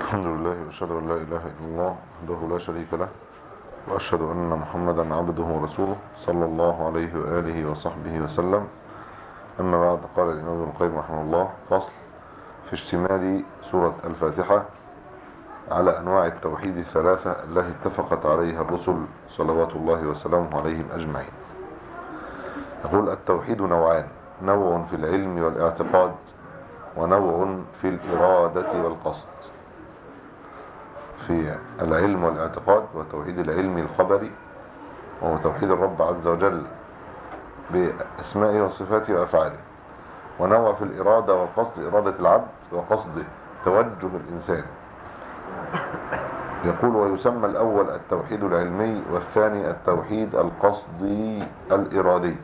الحمد لله وأشهد أن لا إله إلا الله وحده لا شريك له وأشهد أن محمدا عبده ورسوله صلى الله عليه وآله وصحبه وسلم أما بعد قال الإمام ابن القيم رحمه الله فصل في اشتمال سورة الفاتحة على أنواع التوحيد الثلاثة التي اتفقت عليها الرسل صلوات الله وسلامه عليهم أجمعين يقول التوحيد نوعان نوع في العلم والاعتقاد ونوع في الإرادة والقصد في العلم والاعتقاد وتوحيد العلم الخبري وهو توحيد الرب عز وجل بأسمائه وصفاته وأفعاله ونوع في الإرادة وقصد إرادة العبد وقصد توجه الإنسان يقول ويسمى الأول التوحيد العلمي والثاني التوحيد القصدي الإرادي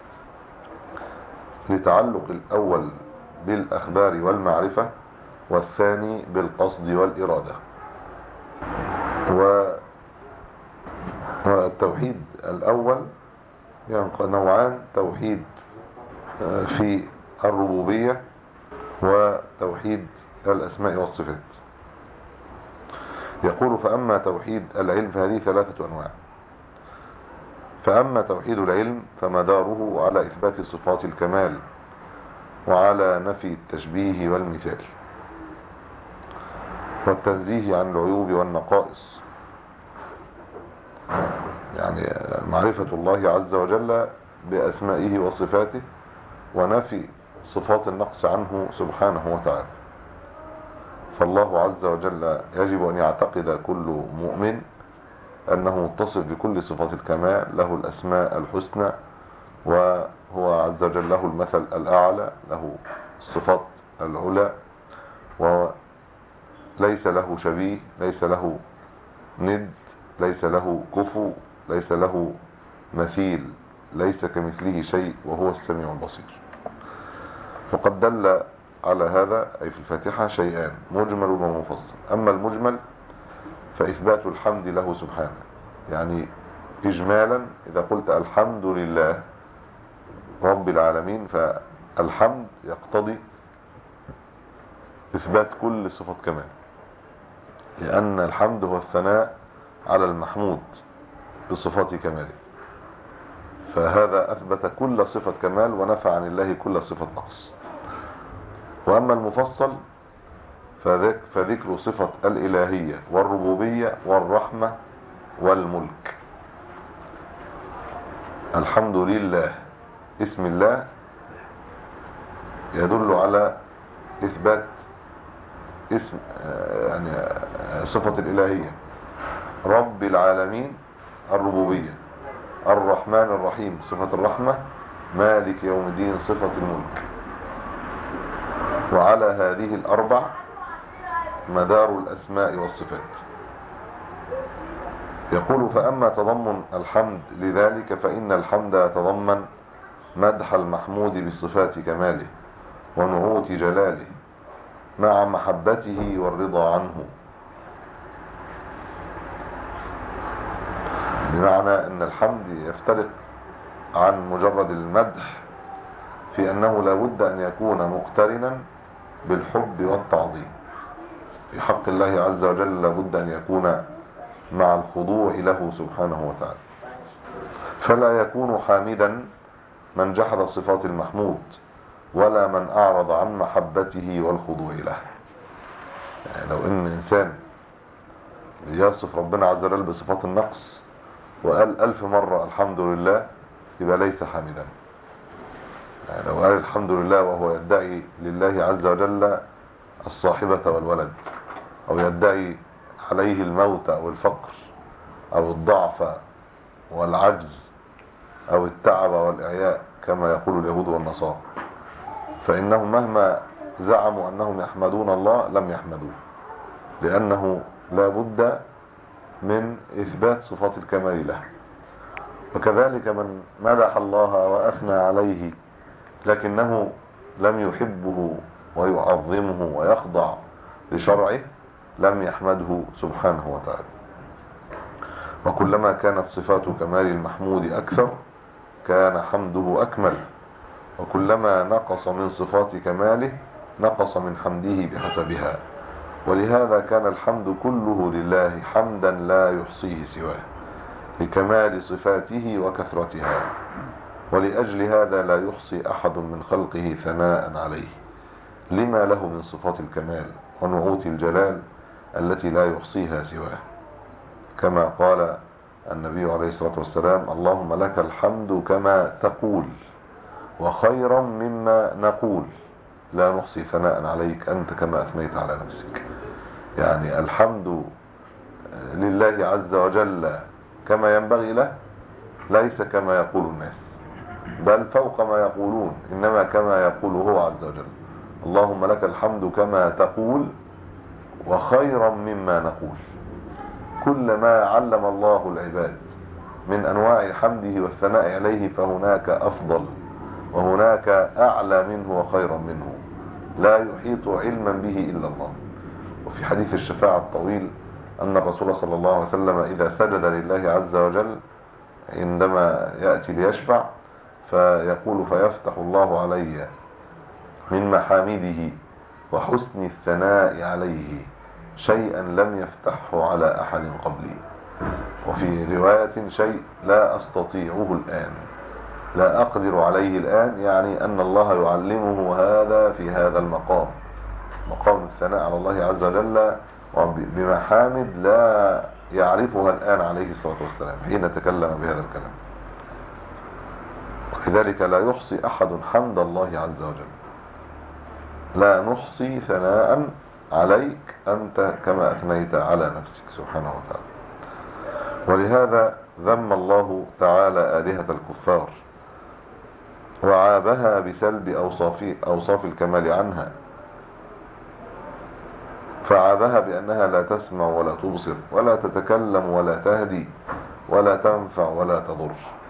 لتعلق الأول بالأخبار والمعرفة والثاني بالقصد والإرادة والتوحيد الأول يعني نوعان توحيد في الربوبية وتوحيد الأسماء والصفات يقول فأما توحيد العلم فهذه ثلاثة أنواع فأما توحيد العلم فمداره على إثبات صفات الكمال وعلى نفي التشبيه والمثال والتنزيه عن العيوب والنقائص يعني معرفة الله عز وجل بأسمائه وصفاته ونفي صفات النقص عنه سبحانه وتعالى فالله عز وجل يجب أن يعتقد كل مؤمن أنه متصف بكل صفات الكمال له الأسماء الحسنى وهو عز وجل له المثل الأعلى له الصفات العلى وليس له شبيه ليس له ند ليس له كفو ليس له مثيل ليس كمثله شيء وهو السميع البصير فقد دل على هذا أي في الفاتحة شيئان مجمل ومفصل أما المجمل فإثبات الحمد له سبحانه يعني إجمالا إذا قلت الحمد لله رب العالمين فالحمد يقتضي إثبات كل صفة كمال لأن الحمد هو الثناء على المحمود بصفات كماله فهذا أثبت كل صفة كمال ونفى عن الله كل صفة نقص وأما المفصل فذكر صفة الإلهية والربوبية والرحمة والملك الحمد لله اسم الله يدل على إثبات اسم يعني صفة الإلهية رب العالمين الربوبية الرحمن الرحيم صفة الرحمة مالك يوم الدين صفة الملك وعلى هذه الأربع مدار الأسماء والصفات يقول فأما تضمن الحمد لذلك فإن الحمد يتضمن مدح المحمود بصفات كماله ونعوت جلاله مع محبته والرضا عنه بمعنى أن الحمد يفترق عن مجرد المدح في أنه لا بد أن يكون مقترنا بالحب والتعظيم في حق الله عز وجل لابد أن يكون مع الخضوع له سبحانه وتعالى فلا يكون حامدا من جحد صفات المحمود ولا من أعرض عن محبته والخضوع له يعني لو إن إنسان يصف ربنا عز وجل بصفات النقص وقال ألف مرة الحمد لله يبقى ليس حامدا يعني لو قال الحمد لله وهو يدعي لله عز وجل الصاحبة والولد أو يدعي عليه الموت أو الفقر أو الضعف والعجز أو التعب والإعياء كما يقول اليهود والنصارى فإنهم مهما زعموا أنهم يحمدون الله لم يحمدوه لأنه لا بد من إثبات صفات الكمال له وكذلك من مدح الله وأثنى عليه لكنه لم يحبه ويعظمه ويخضع لشرعه لم يحمده سبحانه وتعالى وكلما كانت صفات كمال المحمود أكثر كان حمده أكمل وكلما نقص من صفات كماله نقص من حمده بحسبها ولهذا كان الحمد كله لله حمدا لا يحصيه سواه لكمال صفاته وكثرتها ولأجل هذا لا يحصي أحد من خلقه ثناء عليه لما له من صفات الكمال ونعوت الجلال التي لا يحصيها سواه كما قال النبي عليه الصلاة والسلام اللهم لك الحمد كما تقول وخيرا مما نقول لا نحصي ثناء عليك أنت كما أثنيت على نفسك يعني الحمد لله عز وجل كما ينبغي له ليس كما يقول الناس بل فوق ما يقولون إنما كما يقول هو عز وجل اللهم لك الحمد كما تقول وخيرا مما نقول كل ما علم الله العباد من أنواع حمده والثناء عليه فهناك أفضل وهناك أعلى منه وخيرا منه لا يحيط علما به إلا الله وفي حديث الشفاعة الطويل أن الرسول صلى الله عليه وسلم إذا سجد لله عز وجل عندما يأتي ليشفع فيقول فيفتح الله علي من محامده وحسن الثناء عليه شيئا لم يفتحه على أحد قبلي وفي رواية شيء لا أستطيعه الآن لا أقدر عليه الآن يعني أن الله يعلمه هذا في هذا المقام مقام الثناء على الله عز وجل بمحامد لا يعرفها الآن عليه الصلاة والسلام حين تكلم بهذا الكلام ولذلك لا يحصي أحد حمد الله عز وجل لا نحصي ثناء عليك أنت كما أثنيت على نفسك سبحانه وتعالى ولهذا ذم الله تعالى آلهة الكفار وعابها بسلب أوصاف, أوصاف الكمال عنها فعابها بأنها لا تسمع ولا تبصر ولا تتكلم ولا تهدي ولا تنفع ولا تضر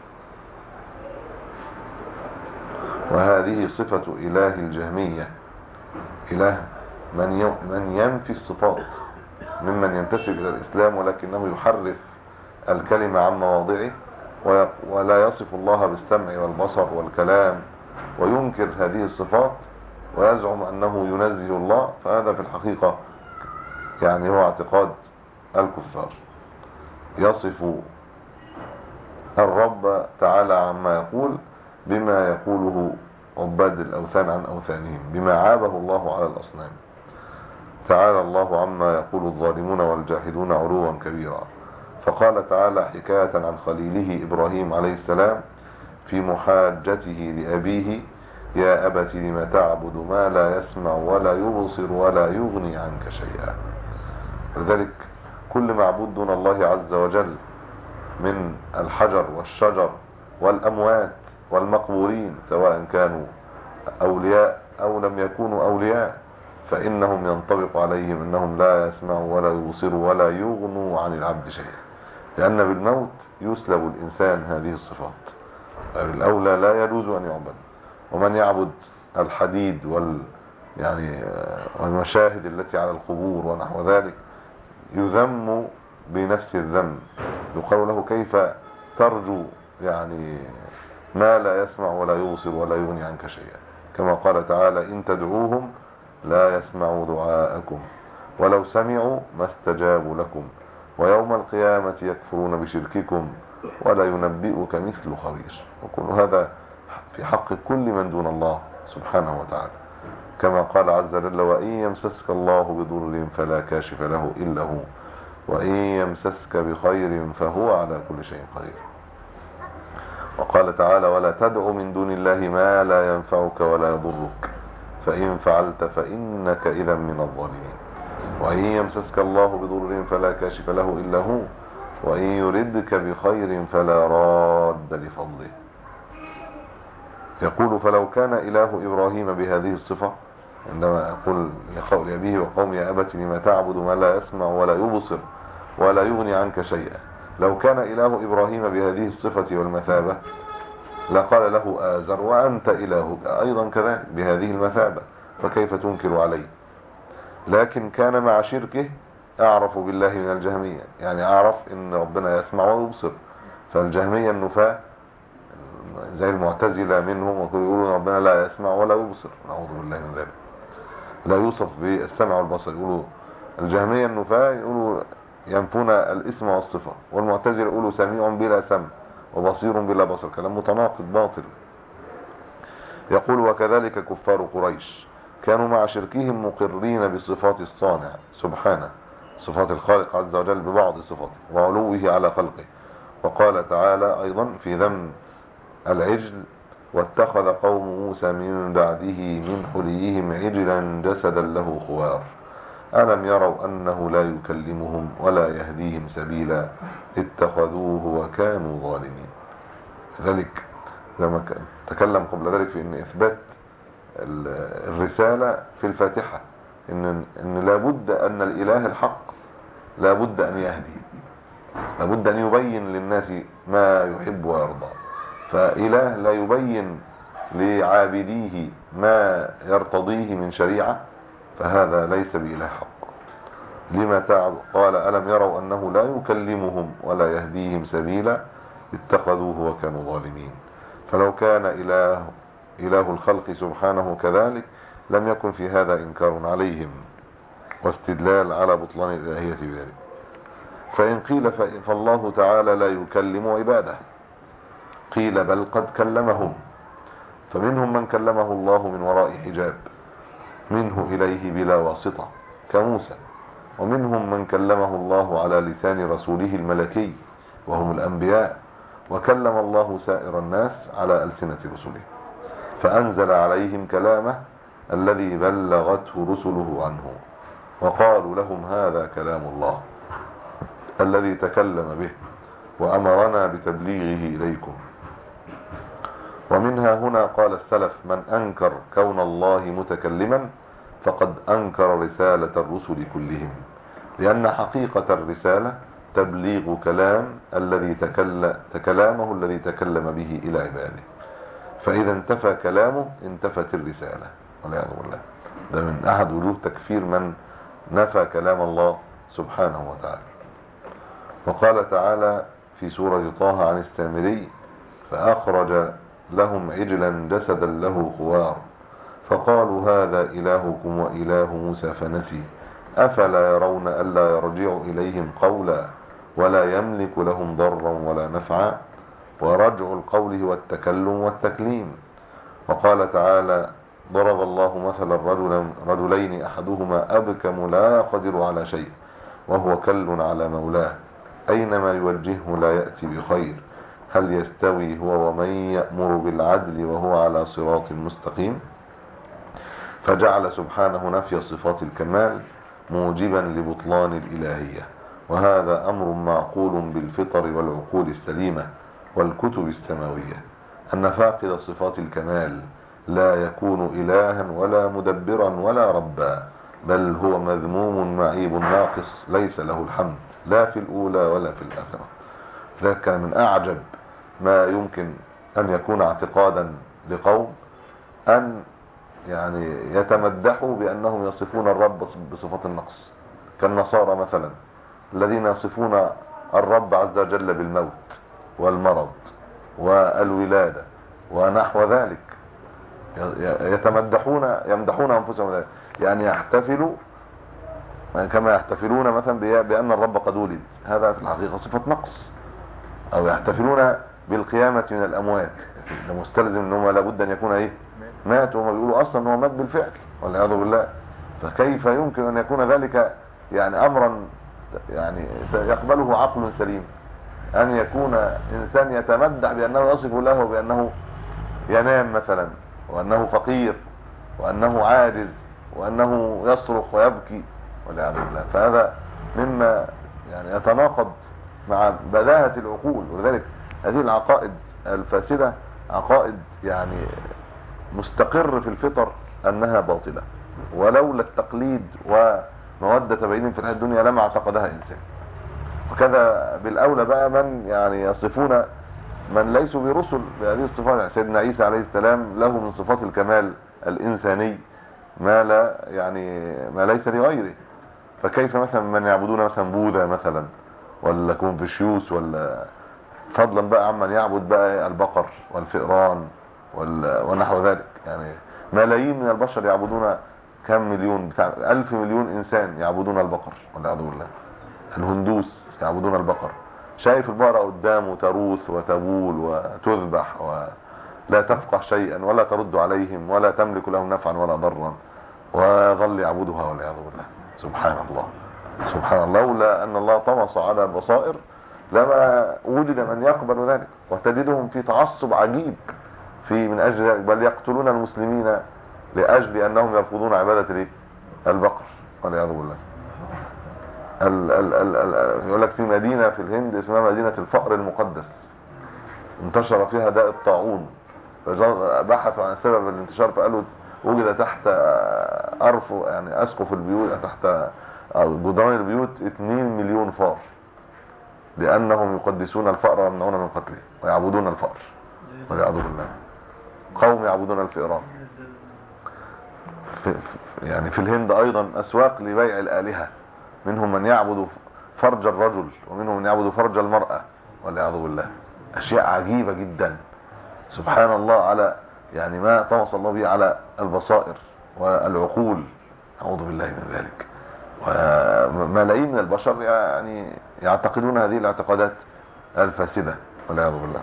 وهذه صفة إله الجهمية إله من من ينفي الصفات ممن ينتسب إلى الإسلام ولكنه يحرف الكلمة عن مواضعه ولا يصف الله بالسمع والبصر والكلام وينكر هذه الصفات ويزعم أنه ينزه الله فهذا في الحقيقة يعني هو اعتقاد الكفار يصف الرب تعالى عما يقول بما يقوله عباد الأوثان عن أوثانهم بما عابه الله على الأصنام تعالى الله عما يقول الظالمون والجاحدون علوا كبيرا فقال تعالى حكاية عن خليله إبراهيم عليه السلام في محاجته لأبيه يا أبت لم تعبد ما لا يسمع ولا يبصر ولا يغني عنك شيئا لذلك كل معبود دون الله عز وجل من الحجر والشجر والأموات والمقبورين سواء كانوا أولياء أو لم يكونوا أولياء فإنهم ينطبق عليهم أنهم لا يسمعوا ولا يبصروا ولا يغنوا عن العبد شيئا لأن بالموت يسلب الإنسان هذه الصفات الأولى لا يجوز أن يعبد ومن يعبد الحديد وال يعني والمشاهد التي على القبور ونحو ذلك يذم بنفس الذم يقال له كيف ترجو يعني ما لا يسمع ولا يبصر ولا يغني عنك شيئا كما قال تعالى إن تدعوهم لا يسمعوا دعاءكم ولو سمعوا ما استجابوا لكم ويوم القيامة يكفرون بشرككم ولا ينبئك مثل خبير وكل هذا في حق كل من دون الله سبحانه وتعالى كما قال عز وجل وإن يمسسك الله بضر فلا كاشف له إلا هو وإن يمسسك بخير فهو على كل شيء قدير وقال تعالى ولا تدع من دون الله ما لا ينفعك ولا يضرك فإن فعلت فإنك إذا من الظالمين وإن يمسسك الله بضر فلا كاشف له إلا هو وإن يردك بخير فلا راد لفضله يقول فلو كان إله إبراهيم بهذه الصفة عندما يقول لقول أبيه وقوم يا أبت لما تعبد ما لا يسمع ولا يبصر ولا يغني عنك شيئا لو كان إله إبراهيم بهذه الصفة والمثابة لقال له آزر وأنت إلهك أيضا كذلك بهذه المثابة فكيف تنكر عليه لكن كان مع شركه أعرف بالله من الجهمية يعني أعرف إن ربنا يسمع ويبصر فالجهمية النفاة زي المعتزلة منهم ويقولون ربنا لا يسمع ولا يبصر نعوذ بالله من ذلك لا يوصف بالسمع والبصر يقولوا الجهمية النفاة يقولوا ينفون الاسم والصفة والمعتزلة يقولوا سميع بلا سمع وبصير بلا بصر كلام متناقض باطل يقول وكذلك كفار قريش كانوا مع شركهم مقرين بصفات الصانع سبحانه صفات الخالق عز وجل ببعض صفاته وعلوه على خلقه وقال تعالى أيضا في ذم العجل واتخذ قوم موسى من بعده من حليهم عجلا جسدا له خوار ألم يروا أنه لا يكلمهم ولا يهديهم سبيلا اتخذوه وكانوا ظالمين ذلك لما تكلم قبل ذلك في أن إثبات الرسالة في الفاتحة إن, إن لابد أن الإله الحق لابد أن يهدي لابد أن يبين للناس ما يحب ويرضى فإله لا يبين لعابديه ما يرتضيه من شريعة فهذا ليس بإله حق لما تعب قال ألم يروا أنه لا يكلمهم ولا يهديهم سبيلا اتخذوه وكانوا ظالمين فلو كان إله, إله الخلق سبحانه كذلك لم يكن في هذا إنكار عليهم واستدلال على بطلان الإلهية بذلك فإن قيل فالله تعالى لا يكلم عباده قيل بل قد كلمهم فمنهم من كلمه الله من وراء حجاب منه إليه بلا واسطة كموسى ومنهم من كلمه الله على لسان رسوله الملكي وهم الأنبياء وكلم الله سائر الناس على ألسنة رسله فأنزل عليهم كلامه الذي بلغته رسله عنه وقالوا لهم هذا كلام الله الذي تكلم به وأمرنا بتبليغه إليكم ومنها هنا قال السلف من أنكر كون الله متكلما فقد أنكر رسالة الرسل كلهم لأن حقيقة الرسالة تبليغ كلام الذي تكلم كلامه الذي تكلم به إلى عباده فإذا انتفى كلامه انتفت الرسالة والعياذ بالله ده من أحد وجوه تكفير من نفى كلام الله سبحانه وتعالى وقال تعالى في سورة طه عن السامري فأخرج لهم عجلا جسدا له خوار فقالوا هذا إلهكم وإله موسى فنسي أفلا يرون ألا يرجع إليهم قولا ولا يملك لهم ضرا ولا نفعا ورجع القول هو التكلم والتكليم وقال تعالى ضرب الله مثلا رجلا رجلين أحدهما أبكم لا يقدر على شيء وهو كل على مولاه أينما يوجهه لا يأتي بخير هل يستوي هو ومن يأمر بالعدل وهو على صراط مستقيم فجعل سبحانه نفي صفات الكمال موجبا لبطلان الإلهية وهذا أمر معقول بالفطر والعقول السليمة والكتب السماوية أن فاقد صفات الكمال لا يكون إلها ولا مدبرا ولا ربا بل هو مذموم معيب ناقص ليس له الحمد لا في الأولى ولا في الآخرة ذلك كان من أعجب ما يمكن أن يكون اعتقادا لقوم أن يعني يتمدحوا بأنهم يصفون الرب بصفات النقص كالنصارى مثلا الذين يصفون الرب عز وجل بالموت والمرض والولادة ونحو ذلك يتمدحون يمدحون أنفسهم ذلك يعني يحتفلوا كما يحتفلون مثلا بأن الرب قد ولد هذا في الحقيقة صفة نقص أو يحتفلون بالقيامة من الأموات ده مستلزم ان هم لابد ان يكون ايه مات وهم بيقولوا اصلا ان هو مات بالفعل والعياذ بالله فكيف يمكن ان يكون ذلك يعني امرا يعني يقبله عقل سليم ان يكون انسان يتمدح بانه يصف له بانه ينام مثلا وانه فقير وانه عاجز وانه يصرخ ويبكي والعياذ بالله فهذا مما يعني يتناقض مع بداهة العقول ولذلك هذه العقائد الفاسدة عقائد يعني مستقر في الفطر انها باطلة ولولا التقليد ومودة بين في الحياة الدنيا لما اعتقدها انسان وكذا بالاولى بقى من يعني يصفون من ليسوا برسل بهذه الصفات يعني سيدنا عيسى عليه السلام له من صفات الكمال الانساني ما لا يعني ما ليس لغيره فكيف مثلا من يعبدون مثلا بوذا مثلا ولا كونفوشيوس ولا فضلا بقى عمن يعبد بقى البقر والفئران ونحو ذلك يعني ملايين من البشر يعبدون كم مليون بتاع ألف مليون إنسان يعبدون البقر والعياذ بالله الهندوس يعبدون البقر شايف البقرة قدامه تروث وتبول وتذبح ولا تفقه شيئا ولا ترد عليهم ولا تملك لهم نفعا ولا ضرا وظل يعبدها والعياذ بالله سبحان الله سبحان الله لولا أن الله طمس على البصائر لما وجد من يقبل ذلك وتجدهم في تعصب عجيب في من أجل ذلك بل يقتلون المسلمين لأجل أنهم يرفضون عبادة البقر والعياذ بالله ال ال ال ال يقول لك في مدينة في الهند اسمها مدينة الفقر المقدس انتشر فيها داء الطاعون بحثوا عن سبب الانتشار فقالوا وجد تحت أرف يعني أسقف البيوت تحت جدران البيوت 2 مليون فار لأنهم يقدسون الفأر ويمنعون من قتله ويعبدون الفأر والعياذ بالله قوم يعبدون الفئران في يعني في الهند أيضا أسواق لبيع الآلهة منهم من يعبد فرج الرجل ومنهم من يعبد فرج المرأة والعياذ بالله أشياء عجيبة جدا سبحان الله على يعني ما طمس الله به على البصائر والعقول أعوذ بالله من ذلك وملايين من البشر يعني يعتقدون هذه الاعتقادات الفاسدة والعياذ بالله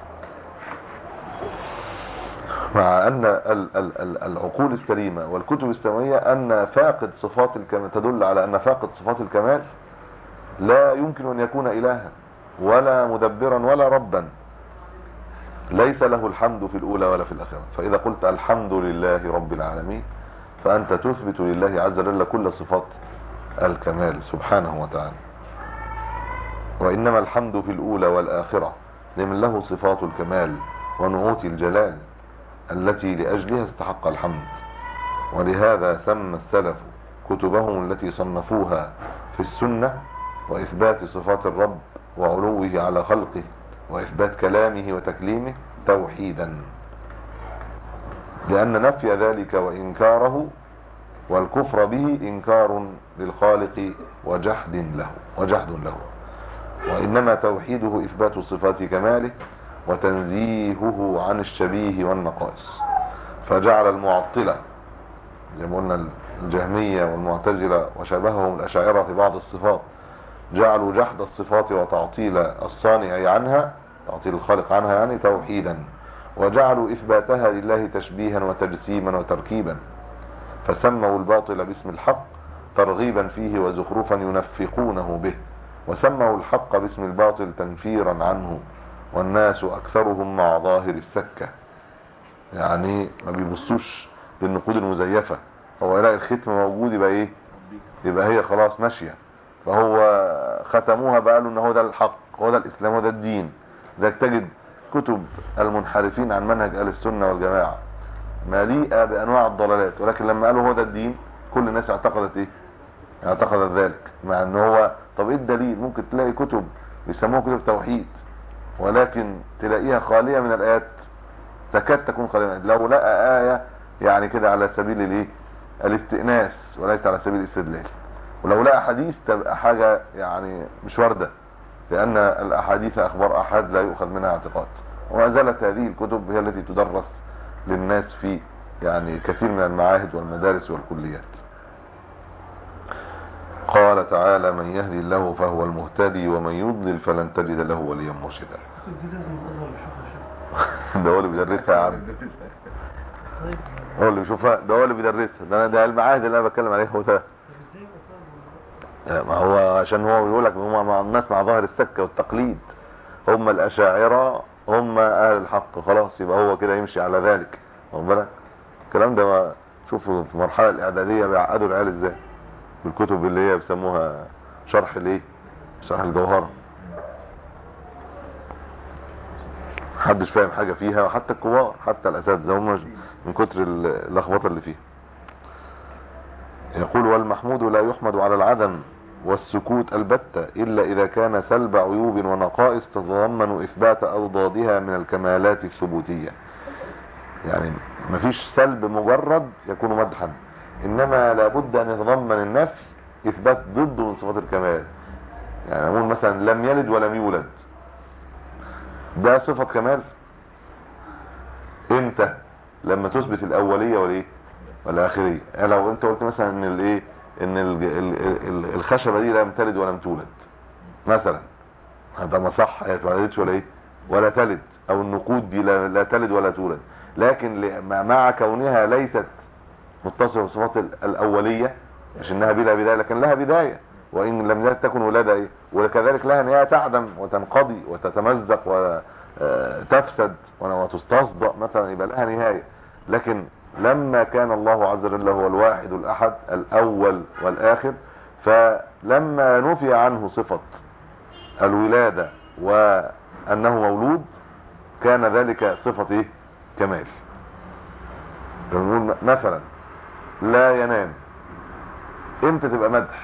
مع أن العقول السليمة والكتب السماوية أن فاقد صفات الكمال تدل على أن فاقد صفات الكمال لا يمكن أن يكون إلها ولا مدبرا ولا ربا ليس له الحمد في الأولى ولا في الآخرة فإذا قلت الحمد لله رب العالمين فأنت تثبت لله عز وجل كل صفات الكمال سبحانه وتعالى وإنما الحمد في الأولى والآخرة لمن له صفات الكمال ونعوت الجلال التي لأجلها استحق الحمد ولهذا سمى السلف كتبهم التي صنفوها في السنة وإثبات صفات الرب وعلوه على خلقه وإثبات كلامه وتكليمه توحيدا لأن نفي ذلك وإنكاره والكفر به إنكار للخالق وجحد له وجحد له وإنما توحيده إثبات صفات كماله وتنزيهه عن الشبيه والنقائص فجعل المعطلة زي ما قلنا الجهمية والمعتزلة وشبههم الأشاعرة في بعض الصفات جعلوا جحد الصفات وتعطيل الصانع عنها تعطيل الخالق عنها يعني توحيدا وجعلوا إثباتها لله تشبيها وتجسيما وتركيبا فسموا الباطل باسم الحق ترغيبا فيه وزخرفا ينفقونه به وسموا الحق باسم الباطل تنفيرا عنه والناس اكثرهم مع ظاهر السكة يعني ما بيبصوش للنقود المزيفة هو يلاقي الختم موجود يبقى ايه يبقى هي خلاص ماشية فهو ختموها بقالوا ان هو ده الحق هو ده الاسلام هو ده الدين ذلك تجد كتب المنحرفين عن منهج اهل السنة والجماعة مليئة بانواع الضلالات ولكن لما قالوا هو ده الدين كل الناس اعتقدت ايه اعتقدت ذلك مع ان هو طب ايه الدليل ممكن تلاقي كتب بيسموها كتب توحيد ولكن تلاقيها خالية من الآيات تكاد تكون خالية من لو لقى آية يعني كده على سبيل الايه الاستئناس وليس على سبيل الاستدلال ولو لقى حديث تبقى حاجة يعني مش واردة لأن الأحاديث أخبار أحد لا يؤخذ منها اعتقاد وما زالت هذه الكتب هي التي تدرس للناس في يعني كثير من المعاهد والمدارس والكليات قال تعالى من يهدي الله فهو المهتدي ومن يضلل فلن تجد له وليا مرشدا ده هو اللي بيدرسها يا عم هو اللي بيشوفها ده هو اللي بيدرسها ده ده المعاهد اللي انا بتكلم عليه هو ده ما هو عشان هو بيقول لك هم مع الناس مع ظاهر السكه والتقليد هم الاشاعره هم اهل الحق خلاص يبقى هو كده يمشي على ذلك واخد بالك الكلام ده شوفوا في المرحله الاعداديه بيعقدوا العيال ازاي بالكتب اللي هي بيسموها شرح الايه شرح الجوهره محدش فاهم حاجه فيها وحتى الكبار حتى الاساتذه هم من كتر اللخبطه اللي فيها يقول والمحمود لا يحمد على العدم والسكوت البتة إلا إذا كان سلب عيوب ونقائص تتضمن إثبات أضدادها من الكمالات الثبوتية يعني مفيش سلب مجرد يكون مدحا إنما لابد أن يتضمن النفي إثبات ضده من صفات الكمال يعني نقول مثلا لم يلد ولم يولد ده صفة كمال امتى لما تثبت الأولية والايه والاخريه يعني لو انت قلت مثلا ان الايه ان ال- ال- ال- الخشبه دي لم تلد ولم تولد مثلا هذا ما صح هي ما ولدتش ولا ايه ولا تلد او النقود دي لا, لا تلد ولا تولد لكن ل- مع- مع كونها ليست متصفه بالصفات ال- الاوليه مش انها بلا بدايه لكن لها بدايه وان لم تكن ولاده ايه وكذلك لها نهايه تعدم وتنقضي وتتمزق وتفسد وتستصدأ مثلا يبقى لها نهايه لكن لما كان الله عز وجل هو الواحد الاحد الاول والاخر فلما نفي عنه صفه الولادة وأنه مولود كان ذلك صفة إيه؟ كمال نقول مثلا لا ينام امتى تبقى مدح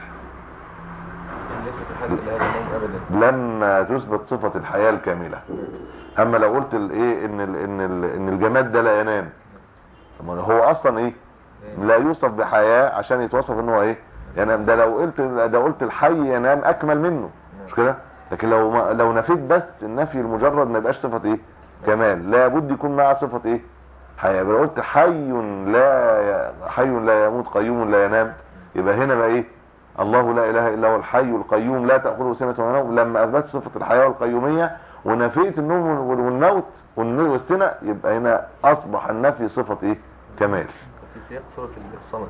ليس في حد لهذا النوم ابدا لما تثبت صفة الحياة الكاملة اما لو قلت الايه ان ال ان ال ان الجماد ده لا ينام طب ما هو اصلا ايه لا يوصف بحياة عشان يتوصف ان هو ايه ينام ده لو قلت ده قلت الحي ينام اكمل منه مش كده لكن لو ما لو نفيت بس النفي المجرد ما يبقاش صفه ايه كمال لابد يكون معاه صفه ايه حياه لو قلت حي لا ي... حي لا يموت قيوم لا ينام يبقى هنا بقى ايه الله لا اله الا هو الحي القيوم لا تاخذه سنه ولا نوم لما اثبت صفه الحياه والقيوميه ونفيت النوم وال- والموت والن- والسنه يبقى هنا اصبح النفي صفه ايه كمال في سياق سورة الصمد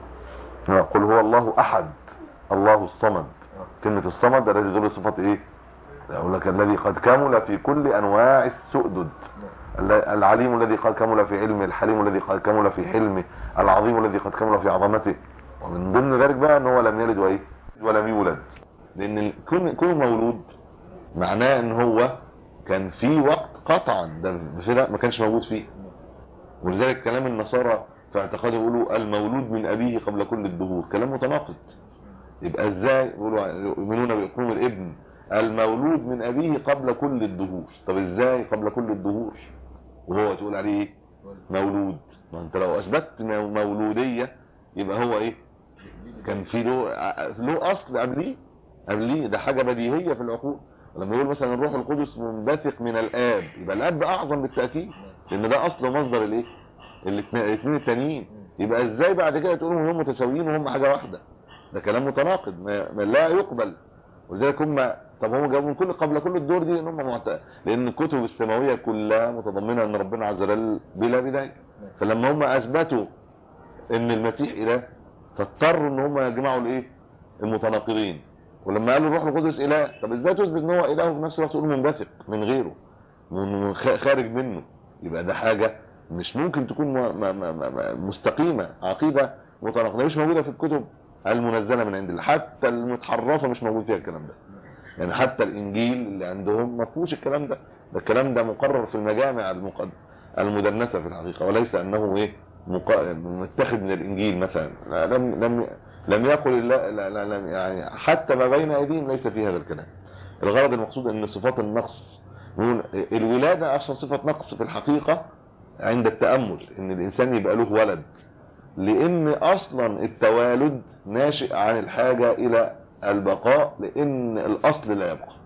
قل هو الله احد الله الصمد كلمة الصمد الذي يدل صفة ايه يقول لك الذي قد كمل في كل انواع السؤدد ال- العليم الذي قد كمل في علمه الحليم الذي قد كمل في حلمه العظيم الذي قد كمل في عظمته ومن ضمن ذلك بقى ان هو لم يلد وايه ولم يولد لان ال- كون كون مولود معناه ان هو كان في وقت قطعا ده فرق ما كانش موجود فيه ولذلك كلام النصارى في اعتقادهم يقولوا المولود من ابيه قبل كل الدهور كلام متناقض يبقى ازاي يقولوا يؤمنون بيقوم الابن المولود من ابيه قبل كل الدهور طب ازاي قبل كل الدهور وهو تقول عليه ايه مولود ما انت لو اثبتت مو- مولوديه يبقى هو ايه كان في له له اصل قبليه قبليه ده حاجه بديهيه في العقول لما يقول مثلا الروح القدس منبثق من الاب يبقى الاب اعظم بالتاكيد لان ده اصل مصدر الايه الاثنين الاثنين التانيين يبقى ازاي بعد كده تقولوا انهم متساويين وهم حاجه واحده ده كلام متناقض ما ما لا يقبل ولذلك هم طب هم جابوا من كل قبل كل الدور دي ان هم معت... لان الكتب السماويه كلها متضمنه ان ربنا عز وجل بلا بدايه فلما هم اثبتوا ان المسيح اله فاضطروا ان هم يجمعوا الايه المتناقضين ولما قالوا الروح القدس اله طب ازاي تثبت ان هو اله وفي نفس الوقت تقول منبثق من غيره من خ- خارج منه يبقى ده حاجه مش ممكن تكون م- م- م- م- مستقيمه عقيده متناقضه مش موجوده في الكتب المنزله من عند الله حتى المتحرفه مش موجود فيها الكلام ده يعني حتى الانجيل اللي عندهم ما فيهوش الكلام ده ده الكلام ده مقرر في المجامع المقد... المدنسه في الحقيقه وليس انه ايه مق... متخذ من الانجيل مثلا لا، لم لم لم يقل الله لا لا لا يعني حتى ما بين ايديهم ليس في هذا الكلام الغرض المقصود ان صفات النقص نقول الولاده اصلا صفه نقص في الحقيقه عند التامل ان الانسان يبقى له ولد لان اصلا التوالد ناشئ عن الحاجه الى البقاء لان الاصل لا يبقى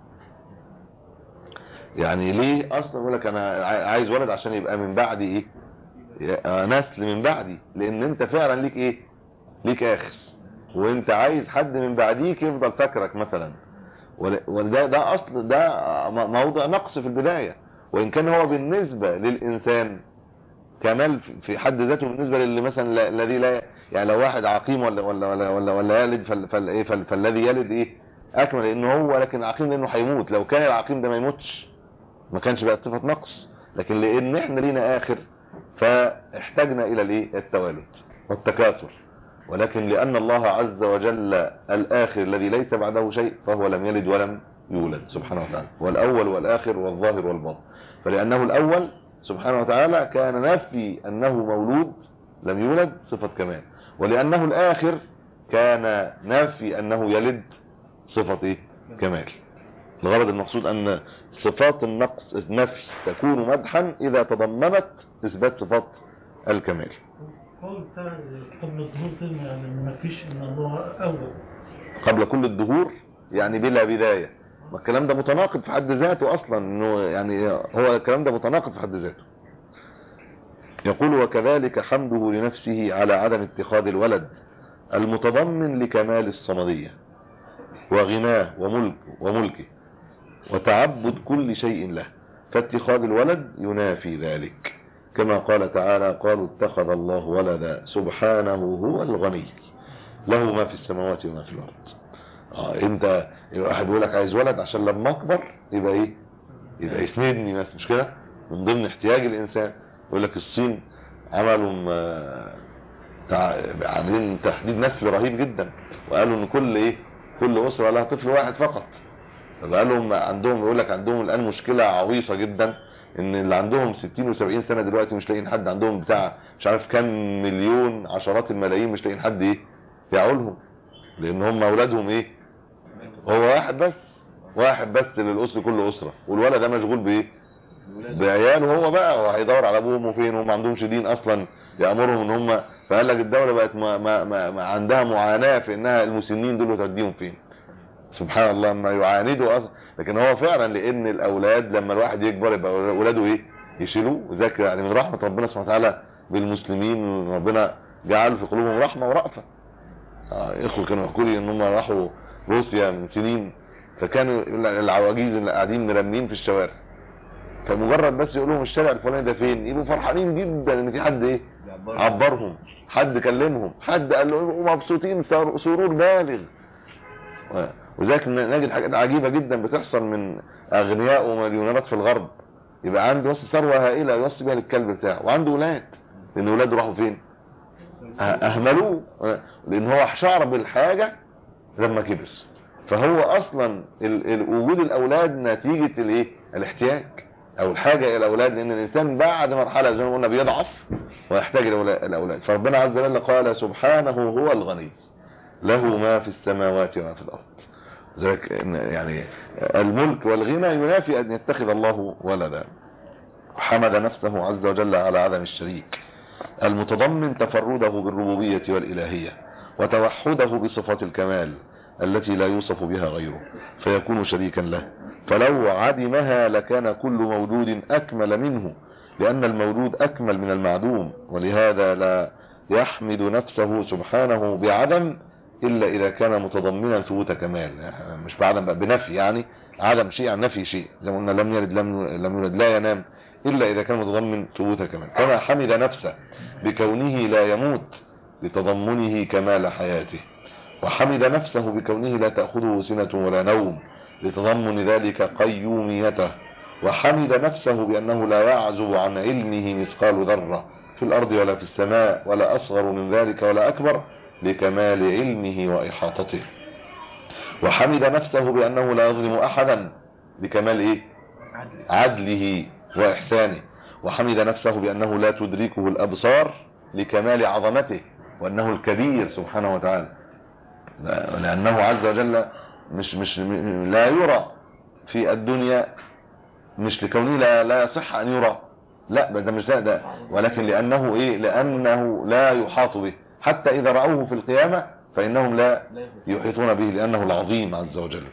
يعني ليه اصلا يقول لك انا عاي- عايز ولد عشان يبقى من بعدي ايه آه، نسل من بعدي لان انت فعلا ليك ايه ليك اخر وانت عايز حد من بعديك يفضل فاكرك مثلا ول- وده ده اصل ده م- موضع نقص في البدايه وان كان هو بالنسبه للانسان كمال في- في حد ذاته بالنسبه للي مثلا لا- الذي لا يعني لو واحد عقيم ولا ولا ولا ولا, ولا يلد فال فال إيه فال فالذي يلد ايه اكمل لان هو لكن عقيم لانه هيموت لو كان العقيم ده ما يموتش ما كانش بقى صفه نقص لكن لان احنا لينا اخر فاحتاجنا الى الايه التوالد والتكاثر ولكن لان الله عز وجل الاخر الذي ليس بعده شيء فهو لم يلد ولم يولد سبحانه وتعالى والاول والاخر والظاهر والباطن فلانه الاول سبحانه وتعالى كان نفي انه مولود لم يولد صفه كمال ولانه الاخر كان نفي انه يلد صفه ايه كمال الغرض المقصود ان صفات النقص النفي تكون مدحا اذا تضمنت اثبات صفات الكمال قول بتاع قبل الظهور ده يعني ما فيش ان الله اول قبل كل الدهور يعني بلا بداية ما الكلام ده متناقض في حد ذاته اصلا انه يعني هو الكلام ده متناقض في حد ذاته يقول وكذلك حمده لنفسه على عدم اتخاذ الولد المتضمن لكمال الصمدية وغناه وملك وملكه وتعبد كل شيء له فاتخاذ الولد ينافي ذلك كما قال تعالى قالوا اتخذ الله ولدا سبحانه هو الغني له ما في السماوات وما في الأرض آه انت واحد يقول لك عايز ولد عشان لما اكبر يبقى ايه يبقى يسندني مثلا مش كده من ضمن احتياج الانسان يقول لك الصين عملوا م- تع- عاملين تحديد نسل رهيب جدا وقالوا ان كل ايه كل اسره لها طفل واحد فقط فبقى لهم عندهم يقول لك عندهم الان مشكله عويصه جدا ان اللي عندهم 60 و70 سنه دلوقتي مش لاقيين حد عندهم بتاع مش عارف كام مليون عشرات الملايين مش لاقيين حد ايه يعولهم لان هم اولادهم ايه هو واحد بس واحد بس للاسره كل اسره والولد ده مشغول بايه بعياله هو بقى هو هيدور على ابوه وامه فين وهم ما عندهمش دين اصلا يامرهم ان هم فقال لك الدوله بقت ما ما ما ما عندها معاناه في انها المسنين دول توديهم فين سبحان الله ما يعاندوا اصلا لكن هو فعلا لان الاولاد لما الواحد يكبر يبقى اولاده ايه يشيلوه ذاكر يعني من رحمه ربنا سبحانه وتعالى بالمسلمين ربنا جعل في قلوبهم رحمه ورأفه آه اخوه كانوا يحكوا لي ان هم راحوا روسيا من سنين فكانوا العواجيز اللي قاعدين مرمين في الشوارع فمجرد بس يقول لهم الشارع الفلاني ده فين يبقوا فرحانين جدا ان في حد ايه عبرهم حد كلمهم حد قال لهم مبسوطين سر- سرور بالغ و- وذلك نجد حاجات عجيبة جدا بتحصل من اغنياء ومليونيرات في الغرب يبقى عنده بس ثروة هائلة يوصي بيها للكلب بتاعه وعنده ولاد لان ولاده راحوا فين أه- اهملوه لان هو شعر بالحاجة لما كبر فهو اصلا ال- ال- وجود الاولاد نتيجة الايه الاحتياج او الحاجة الى الاولاد لان الانسان بعد مرحلة زي ما قلنا بيضعف ويحتاج الأولا- الاولاد فربنا عز وجل قال سبحانه هو الغني له ما في السماوات وما في الارض ذلك إن- يعني الملك والغنى ينافي ان يتخذ الله ولدا حمد نفسه عز وجل على عدم الشريك المتضمن تفرده بالربوبية والإلهية وتوحده بصفات الكمال التي لا يوصف بها غيره فيكون شريكا له فلو عدمها لكان كل موجود أكمل منه لأن المولود أكمل من المعدوم ولهذا لا يحمد نفسه سبحانه بعدم إلا إذا كان متضمنا ثبوت كمال يعني مش بعدم بقى بنفي يعني عدم شيء عن نفي شيء زي ما قلنا لم يلد لم لم يولد لا ينام إلا إذا كان متضمن ثبوت كمال كما حمد نفسه بكونه لا يموت لتضمنه كمال حياته وحمد نفسه بكونه لا تأخذه سنة ولا نوم لتضمن ذلك قيوميته وحمد نفسه بأنه لا يعزب عن علمه مثقال ذرة في الأرض ولا في السماء ولا أصغر من ذلك ولا أكبر لكمال علمه وإحاطته وحمد نفسه بأنه لا يظلم أحدا لكمال إيه؟ عدله وإحسانه وحمد نفسه بأنه لا تدركه الأبصار لكمال عظمته وأنه الكبير سبحانه وتعالى لأنه عز وجل مش مش م- لا يرى في الدنيا مش لكونه لا لا يصح أن يرى لا ده مش ده, ده ولكن لأنه إيه لأنه لا يحاط به حتى إذا رأوه في القيامة فإنهم لا يحيطون به لأنه العظيم عز وجل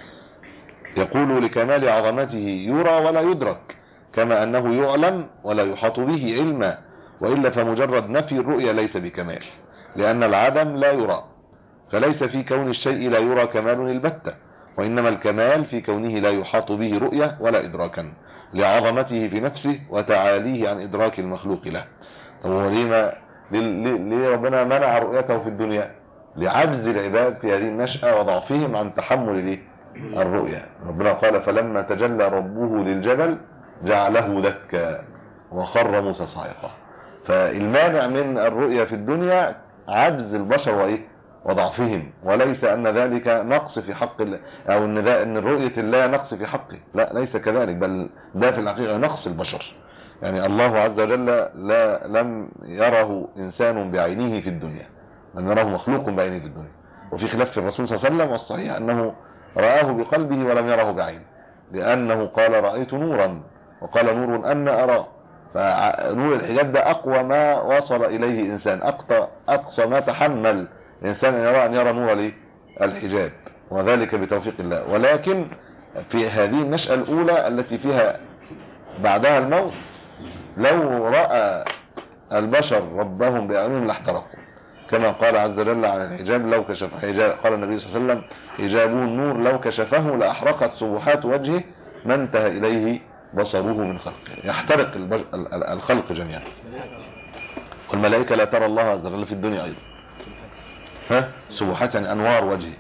يقول لكمال عظمته يرى ولا يدرك كما أنه يعلم ولا يحاط به علما وإلا فمجرد نفي الرؤية ليس بكمال لأن العدم لا يرى فليس في كون الشيء لا يرى كمال البتة وإنما الكمال في كونه لا يحاط به رؤية ولا إدراكا لعظمته في نفسه وتعاليه عن إدراك المخلوق له طب هو ليه, ما ليه, ليه, ليه ربنا منع رؤيته في الدنيا لعجز العباد في هذه النشأة وضعفهم عن تحمل الايه؟ الرؤية ربنا قال فلما تجلى ربه للجبل جعله دكا وخر موسى صاعقا فالمانع من الرؤية في الدنيا عجز البشر وايه وضعفهم وليس ان ذلك نقص في حق ال- او ان ذا ان رؤية الله نقص في حقه لا ليس كذلك بل ده في الحقيقة نقص البشر يعني الله عز وجل لا لم يره انسان بعينه في الدنيا لم يره مخلوق بعينه في الدنيا وفي خلاف في الرسول صلى الله عليه وسلم والصحيح انه رآه بقلبه ولم يره بعينه لانه قال رأيت نورا وقال نور ان اراه فنور الحجاب ده اقوى ما وصل اليه انسان اقصى اقصى ما تحمل الانسان ان يرى ان يرى نور الايه الحجاب وذلك بتوفيق الله ولكن في هذه النشأة الاولى التي فيها بعدها الموت لو رأى البشر ربهم بأعينهم لاحترقوا كما قال عز وجل عن الحجاب لو كشف حجاب قال النبي صلى الله عليه وسلم حجابه النور لو كشفه لأحرقت سبحات وجهه ما انتهى إليه بصره من خلقه يحترق البش... ال- ال- الخلق جميعا والملائكة لا ترى الله عز وجل في الدنيا أيضا ها سبحات يعني أنوار وجهه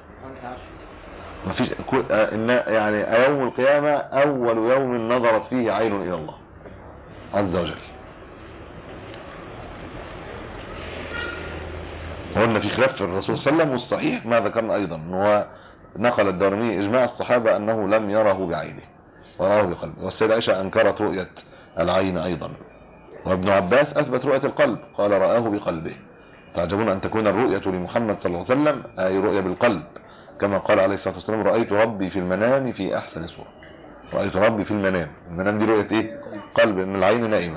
ما فيش كل- آه، إن يعني يوم القيامة أول يوم نظرت فيه عين إلى الله عز وجل وقلنا في خلاف في الرسول صلى الله عليه وسلم والصحيح ما ذكرنا أيضا إن هو نقل الدارمي إجماع الصحابة أنه لم يره بعينه وراه بقلبه والسيدة عائشة أنكرت رؤية العين أيضا وابن عباس أثبت رؤية القلب قال رآه بقلبه تعجبون أن تكون الرؤية لمحمد صلى الله عليه وسلم أي رؤية بالقلب كما قال عليه الصلاة والسلام رأيت ربي في المنام في أحسن صورة رأيت ربي في المنام المنام دي رؤية إيه قلب إن العين نائمة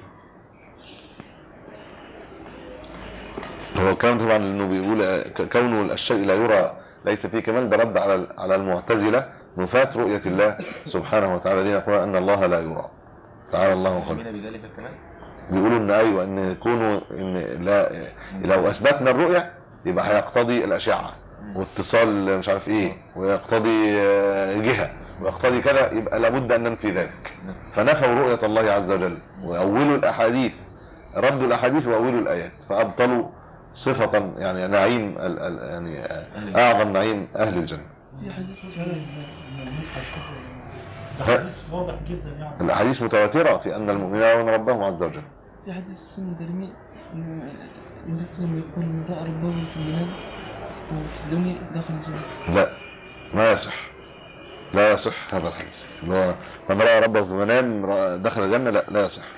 هو كان طبعا انه بيقول ك- كونه الشيء لا يرى ليس فيه كمال ده رد على على المعتزله نفاة رؤيه الله سبحانه وتعالى دي يقول ان الله لا يرى تعالى الله خلق يؤمن بذلك الكمال بيقولوا ان ايوه ان كونه ان لا لو اثبتنا الرؤيه يبقى هيقتضي الاشعه واتصال مش عارف ايه ويقتضي آه، جهه ويقتضي كذا يبقى لابد ان ننفي ذلك فنفوا رؤيه الله عز وجل واولوا الاحاديث ردوا الاحاديث واولوا الايات فابطلوا صفه يعني نعيم ال ال يعني آه، اعظم نعيم اهل الجنه في حديث مثلا ان المصحف كفر ده حديث واضح جدا يعني الاحاديث متواتره في ان المؤمنين يرون ربهم عز وجل في حديث سنة درمي إنه النبي صلى الله عليه وسلم يقول رأى ربه في المنام وفي الدنيا دخل الجنة لا ما يصح لا يصح هذا الحديث اللي هو من رأى ربه في المنام رأى- دخل الجنة لا لا يصح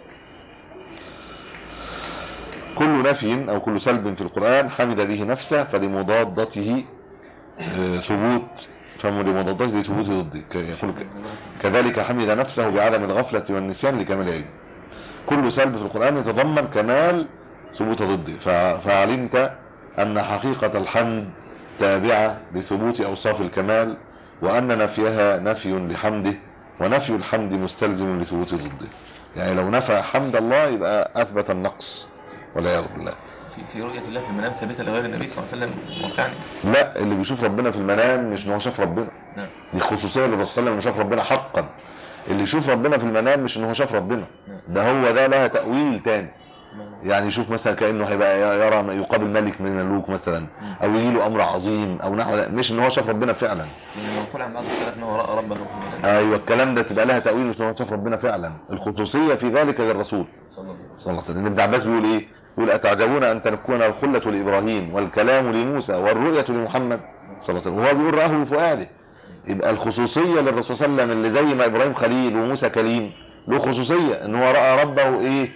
كل نفي أو كل سلب في القرآن حمد به نفسه فلمضادته آه، ثبوت فلمضادته ثبوت ضده ك- يقول ك- كذلك حمد نفسه بعدم الغفلة والنسيان لكمال علمه كل سلب في القرآن يتضمن كمال ثبوت ضده ف- فعلمت أن حقيقة الحمد تابعة لثبوت أوصاف الكمال وأن نفيها نفي لحمده ونفي الحمد مستلزم لثبوت ضده يعني لو نفى حمد الله يبقى أثبت النقص والعياذ بالله في, في رؤية الله في المنام ثابتة لغير النبي صلى الله عليه وسلم واقعا لا اللي بيشوف ربنا في المنام مش ان هو شاف ربنا نعم دي خصوصية للرسول صلى الله عليه وسلم انه شاف ربنا حقا اللي يشوف ربنا في المنام مش ان هو شاف ربنا ده هو ده لها تأويل تاني نعم. يعني يشوف مثلا كأنه هيبقى يرى ما يقابل ملك من الملوك مثلا او يجي له امر عظيم او نحو ذلك. مش ان هو شاف ربنا فعلا يعني منقول عن بعض السلف انه رأى ربه في المنام ايوه الكلام ده تبقى لها تأويل مش ان هو شاف ربنا فعلا الخصوصية في ذلك للرسول صلى الله عليه وسلم صلى الله عليه وسلم ابن عباس بيقول ايه يقول اتعجبون ان تكون الخلة لابراهيم والكلام لموسى والرؤية لمحمد صلى الله عليه وسلم وهو بيقول رآه بفؤاده يبقى الخصوصية للرسول صلى الله عليه وسلم اللي زي ما ابراهيم خليل وموسى كليم له خصوصية ان هو رأى ربه ايه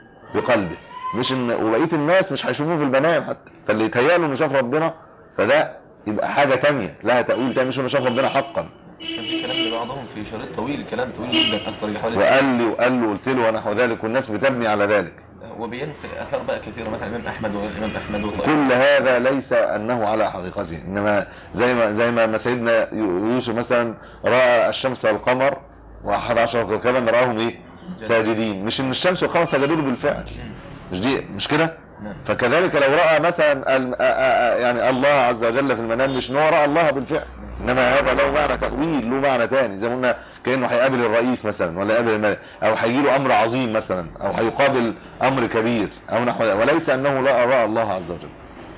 بقلبه مش ان وبقية الناس مش هيشوفوه في المنام حتى فاللي يتهيأله انه شاف ربنا فده يبقى حاجة تانية لها تأويل تاني مش انه شاف ربنا حقا كان في كلام لبعضهم في شريط طويل كلام طويل جدا اكثر حوالي وقال لي وقال له قلت له ونحو ذلك والناس بتبني على ذلك وبينقل اثار بقى كثيره مثلا الامام احمد والامام احمد وطائفة. كل هذا ليس انه على حقيقته انما زي ما زي ما سيدنا يوسف مثلا راى الشمس والقمر واحد عشر كوكبا راهم ايه ساجدين مش ان الشمس والقمر سجدوا له بالفعل مش دي مش كده نعم. فكذلك لو راى مثلا ال- آ- آ- آ- يعني الله عز وجل في المنام مش ان هو راى الله بالفعل انما هذا له معنى تاويل له معنى تاني زي ما قلنا كانه هيقابل الرئيس مثلا ولا يقابل الملك او هيجي له امر عظيم مثلا او هيقابل امر كبير او نحو ذلك وليس انه لا راى الله عز وجل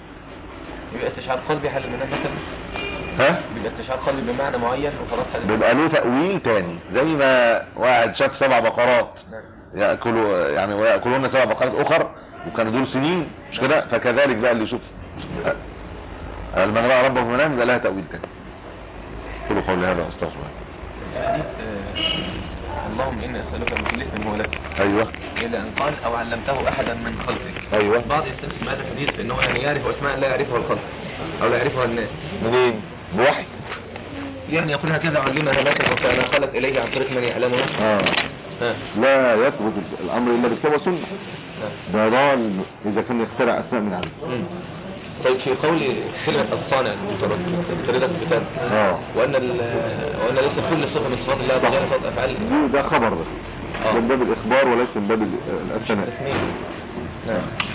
يبقى استشعار قلبي حل المنام مثلا ها بيبقى استشعار قلبي بمعنى معين وخلاص حل بيبقى له تأويل تاني زي ما واحد شاف سبع بقرات نعم. يأكلوا يعني ويأكلون سبع بقرات أخر وكانوا دول سنين مش كده فكذلك بقى اللي يشوف المن رأى ربه في المنام يبقى لها تأويل تاني كل قول هذا استغفر الله حديث آه، اللهم اني اسالك من كل اسم هو لك ايوه الى ان قال او علمته احدا من خلقك ايوه البعض يستفسر هذا الحديث بانه يعني يعرف اسماء لا يعرفها الخلق او لا يعرفها الناس منين بوحي يعني يقول هكذا علمها مثلا وكان خلت اليه عن طريق من يعلمها اه ها لا يثبت الامر الا بالكتاب والسنه ها. ده ضال اذا كان يخترع اسماء من عنده مم. طيب في قول كلمة الصانع بطريقة الكتاب اه وأن ال- وأن ليس كل صفة من صفات الله تعالى صفات أفعال دي- ده خبر بس من باب الإخبار وليس من باب ال- الثناء تسمية نعم